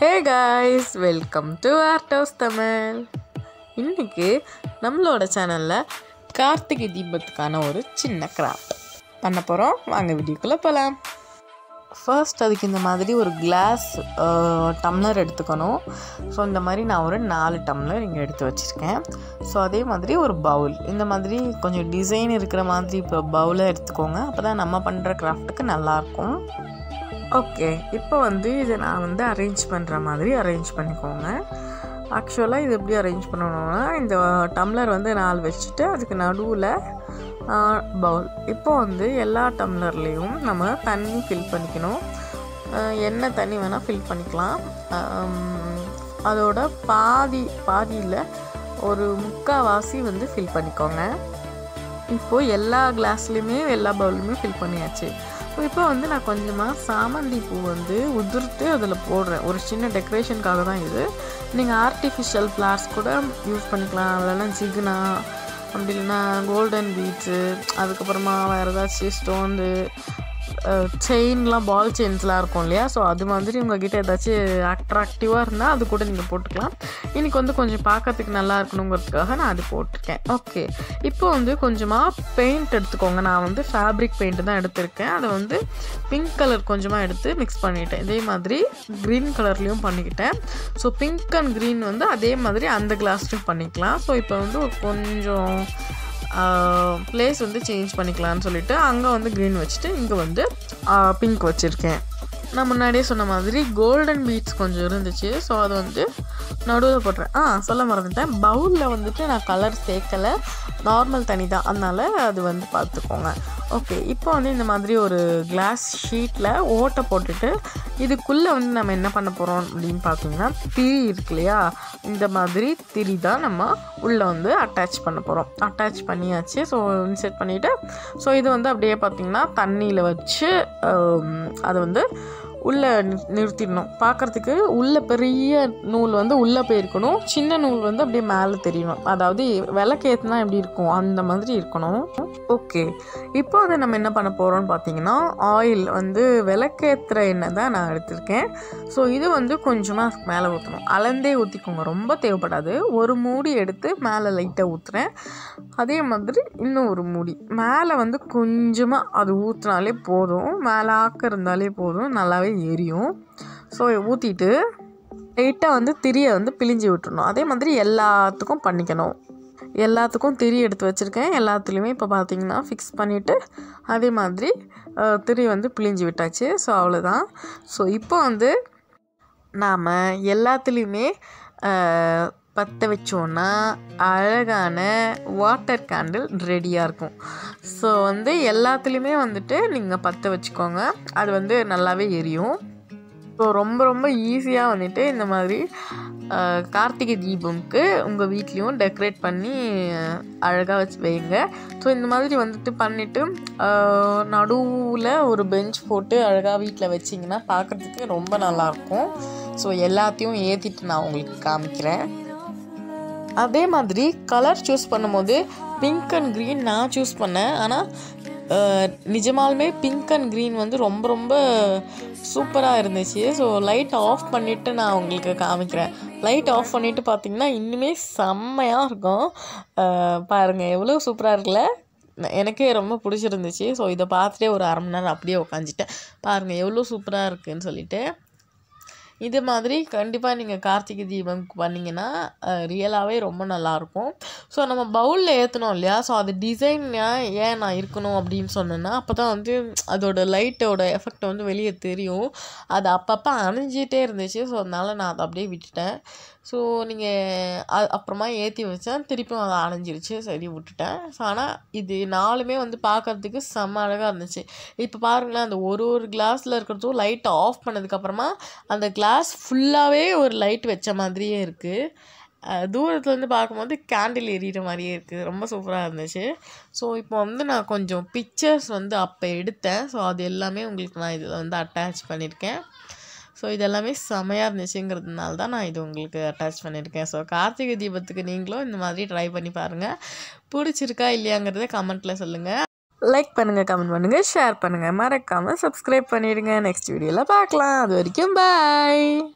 hey guys welcome to art house Tamil இன்னைக்கு நம்மளோட சேனலில் கார்த்திகை தீபத்துக்கான ஒரு சின்ன கிராஃப்ட் பண்ண போகிறோம் வாங்க வீடியோக்குள்ளே போகலாம் ஃபர்ஸ்ட் அதுக்கு இந்த மாதிரி ஒரு கிளாஸ் டம்ளர் எடுத்துக்கணும் ஸோ இந்த மாதிரி நான் ஒரு நாலு டம்ளர் இங்கே எடுத்து வச்சுருக்கேன் ஸோ அதே மாதிரி ஒரு பவுல் இந்த மாதிரி கொஞ்சம் டிசைன் இருக்கிற மாதிரி இப்போ பவுலை எடுத்துக்கோங்க அப்போ தான் நம்ம பண்ணுற கிராஃப்ட்டுக்கு நல்லாயிருக்கும் ஓகே இப்போ வந்து இதை நான் வந்து அரேஞ்ச் பண்ணுற மாதிரி அரேஞ்ச் பண்ணிக்கோங்க ஆக்சுவலாக இது எப்படி அரேஞ்ச் பண்ணணும்னா இந்த டம்ளர் வந்து நாலு வச்சுட்டு அதுக்கு நடுவில் பவுல் இப்போ வந்து எல்லா டம்ளர்லேயும் நம்ம தண்ணி ஃபில் பண்ணிக்கணும் ஆஹ் என்ன தண்ணி வேணால் ஃபில் பண்ணிக்கலாம் ஆம், அதோட பாதி பாதியில் ஒரு முக்கால்வாசி வந்து ஃபில் பண்ணிக்கோங்க இப்போது எல்லா கிளாஸ்லேயுமே எல்லா பவுலுமே ஃபில் பண்ணியாச்சு இப்போ வந்து நான் கொஞ்சமாக சாமந்தி பூ வந்து உதிர்த்து அதில் போடுறேன் ஒரு சின்ன டெக்கரேஷனுக்காக தான் இது நீங்கள் ஆர்டிஃபிஷியல் ஃப்ளார்ஸ் கூட யூஸ் பண்ணிக்கலாம் இல்லைன்னா ஜிகுனா அப்படி இல்லைன்னா கோல்டன் பீட்ஸு அதுக்கப்புறமா வேறு ஏதாச்சும் ஸ்டோனு செயின்லாம் பால் செயின்ஸ்லாம் இருக்கும் இல்லையா ஸோ அது மாதிரி உங்ககிட்ட ஏதாச்சும் அட்ராக்டிவாக இருந்தால் அது கூட நீங்கள் போட்டுக்கலாம் இன்னைக்கு வந்து கொஞ்சம் பார்க்கறதுக்கு நல்லா இருக்கணுங்கிறதுக்காக நான் அது போட்டிருக்கேன் ஓகே இப்போ வந்து கொஞ்சமாக பெயிண்ட் எடுத்துக்கோங்க நான் வந்து ஃபேப்ரிக் பெயிண்ட் தான் எடுத்திருக்கேன் அதை வந்து பிங்க் கலர் கொஞ்சமாக எடுத்து மிக்ஸ் பண்ணிட்டேன் இதே மாதிரி க்ரீன் கலர்லேயும் பண்ணிக்கிட்டேன் ஸோ பிங்க் அண்ட் க்ரீன் வந்து அதே மாதிரி அந்த கிளாஸ்லையும் பண்ணிக்கலாம் ஸோ இப்போ வந்து ஒரு கொஞ்சம் ப்ளேஸ் வந்து சேஞ்ச் பண்ணிக்கலாம்னு சொல்லிட்டு அங்கே வந்து க்ரீன் வச்சுட்டு இங்கே வந்து பிங்க் வச்சுருக்கேன் நான் முன்னாடியே சொன்ன மாதிரி கோல்டன் பீட்ஸ் கொஞ்சம் இருந்துச்சு ஸோ அது வந்து நடுவில் போட்டுறேன் ஆ சொல்ல மறந்துட்டேன் பவுலில் வந்துட்டு நான் கலர் சேர்க்கலை நார்மல் தண்ணி தான் அதனால அது வந்து பார்த்துக்கோங்க ஓகே இப்போ வந்து இந்த மாதிரி ஒரு கிளாஸ் ஷீட்டில் ஓட்டை போட்டுட்டு இதுக்குள்ளே வந்து நம்ம என்ன பண்ண போகிறோம் அப்படின்னு பார்த்தீங்கன்னா திரி இருக்கு இல்லையா இந்த மாதிரி திரி தான் நம்ம உள்ளே வந்து அட்டாச் பண்ண போகிறோம் அட்டாச் பண்ணியாச்சு ஸோ இன்செர்ட் பண்ணிவிட்டு ஸோ இது வந்து அப்படியே பார்த்தீங்கன்னா தண்ணியில் வச்சு ஆம், அதை வந்து உள்ளே நி- நிறுத்திடணும் பார்க்குறதுக்கு உள்ள பெரிய நூல் வந்து உள்ளே போயிருக்கணும் சின்ன நூல் வந்து அப்படியே மேலே தெரியணும் அதாவது விளக்கேற்றுனா எப்படி இருக்கும் அந்த மாதிரி இருக்கணும் ஓகே இப்போ அதை நம்ம என்ன பண்ண போகிறோம்னு பார்த்தீங்கன்னா ஆயில் வந்து விளக்கேற்றுற எண்ணெய் தான் நான் எடுத்திருக்கேன் ஸோ இது வந்து கொஞ்சமாக மேலே ஊற்றணும் அளந்தே ஊற்றிக்கோங்க ரொம்ப தேவைப்படாது ஒரு மூடி எடுத்து மேலே லைட்டாக ஊற்றுறேன் அதே மாதிரி இன்னும் ஒரு மூடி மேலே வந்து கொஞ்சமாக அது ஊற்றினாலே போதும் மேலே ஆக்க இருந்தாலே போதும் நல்லாவே எரியும் ஸோ ஊற்றிட்டு லைட்டாக வந்து திரியை வந்து பிழிஞ்சு விட்டுறணும் அதே மாதிரி எல்லாத்துக்கும் பண்ணிக்கணும் எல்லாத்துக்கும் திரி எடுத்து வச்சுருக்கேன் எல்லாத்துலேயுமே இப்போ பார்த்தீங்கன்னா ஃபிக்ஸ் பண்ணிவிட்டு அதே மாதிரி அஹ், திரி வந்து பிழிஞ்சு விட்டாச்சு ஸோ அவ்வளோதான் ஸோ இப்போ வந்து நாம் எல்லாத்துலேயுமே அஹ், பற்ற வச்சோன்னா அழகான வாட்டர் கேண்டில் ரெடியாக இருக்கும் ஸோ வந்து எல்லாத்துலேயுமே வந்துட்டு நீங்கள் பற்ற வச்சுக்கோங்க அது வந்து நல்லாவே எரியும் ஸோ ரொம்ப ரொம்ப ஈஸியாக வந்துட்டு இந்த மாதிரி அஹ், கார்த்திகை தீபம்க்கு உங்கள் வீட்லேயும் டெக்கரேட் பண்ணி அழகாக வச்சு வைங்க ஸோ இந்த மாதிரி வந்துட்டு பண்ணிவிட்டு நடுவில் ஒரு பெஞ்ச் போட்டு அழகாக வீட்டில் வச்சிங்கன்னா பார்க்குறதுக்கு ரொம்ப நல்லாயிருக்கும் ஸோ எல்லாத்தையும் ஏற்றிட்டு நான் உங்களுக்கு காமிக்கிறேன் அதே மாதிரி கலர் சூஸ் பண்ணும்போது பிங்க் அண்ட் க்ரீன் நான் சூஸ் பண்ணேன் ஆனால் நிஜமாலுமே பிங்க் அண்ட் க்ரீன் வந்து ரொம்ப ரொம்ப சூப்பராக இருந்துச்சு ஸோ லைட் ஆஃப் பண்ணிவிட்டு நான் உங்களுக்கு காமிக்கிறேன் லைட் ஆஃப் பண்ணிவிட்டு பார்த்தீங்கன்னா இன்னுமே செம்மையாக இருக்கும் அஹ், பாருங்கள் எவ்வளோ சூப்பராக இருக்குல்ல ந- எனக்கே ரொம்ப பிடிச்சிருந்துச்சு ஸோ இதை பார்த்துட்டே ஒரு அரை மணி நேரம் அப்படியே உக்காந்துட்டேன் பாருங்கள் எவ்வளோ சூப்பராக இருக்குன்னு சொல்லிட்டு இது மாதிரி கண்டிப்பாக நீங்கள் கார்த்திகை தீபம் பண்ணிங்கன்னா ரியலாகவே ரொம்ப நல்லாயிருக்கும் ஸோ நம்ம பவுலில் ஏற்றணும் இல்லையா ஸோ அது டிசைன் ஏன் நான் இருக்கணும் அப்படின்னு சொன்னேன்னா அப்போ தான் வந்து அதோட லைட்டோட எஃபெக்ட் வந்து வெளியே தெரியும் அது அப்பப்போ அணிஞ்சிட்டே இருந்துச்சு ஸோ அதனால் நான் அதை அப்படியே விட்டுட்டேன் ஸோ நீங்கள் அப்புறமா ஏற்றி வச்சேன் திருப்பியும் அதை அணைஞ்சிருச்சு சரி விட்டுட்டேன் ஸோ ஆனால் இது நாலுமே வந்து பார்க்கறதுக்கு செம்ம அழகாக இருந்துச்சு இப்போ பாருங்களேன் அந்த ஒரு ஒரு கிளாஸில் இருக்கிறதும் லைட் ஆஃப் பண்ணதுக்கப்புறமா அந்த கிளாஸ் ஃபுல்லாகவே ஒரு லைட் வச்ச மாதிரியே இருக்குது தூரத்துலேருந்து பார்க்கும்போது கேண்டில் எரியிற மாதிரியே இருக்குது ரொம்ப சூப்பராக இருந்துச்சு ஸோ இப்போ வந்து நான் கொஞ்சம் பிக்சர்ஸ் வந்து அப்போ எடுத்தேன் ஸோ அது எல்லாமே உங்களுக்கு நான் இதில் வந்து அட்டாச் பண்ணியிருக்கேன் ஸோ இதெல்லாமே செமையாக இருந்துச்சுங்கிறதுனால தான் நான் இது உங்களுக்கு அட்டாச் பண்ணியிருக்கேன் ஸோ கார்த்திகை தீபத்துக்கு நீங்களும் இந்த மாதிரி ட்ரை பண்ணி பாருங்கள் பிடிச்சிருக்கா இல்லையாங்கிறத கமெண்ட்டில் சொல்லுங்கள் லைக் பண்ணுங்கள் கமெண்ட் பண்ணுங்கள் ஷேர் பண்ணுங்கள் மறக்காமல் சப்ஸ்கிரைப் பண்ணிடுங்க நெக்ஸ்ட் வீடியோவில் பார்க்கலாம் அது வரைக்கும் பாய்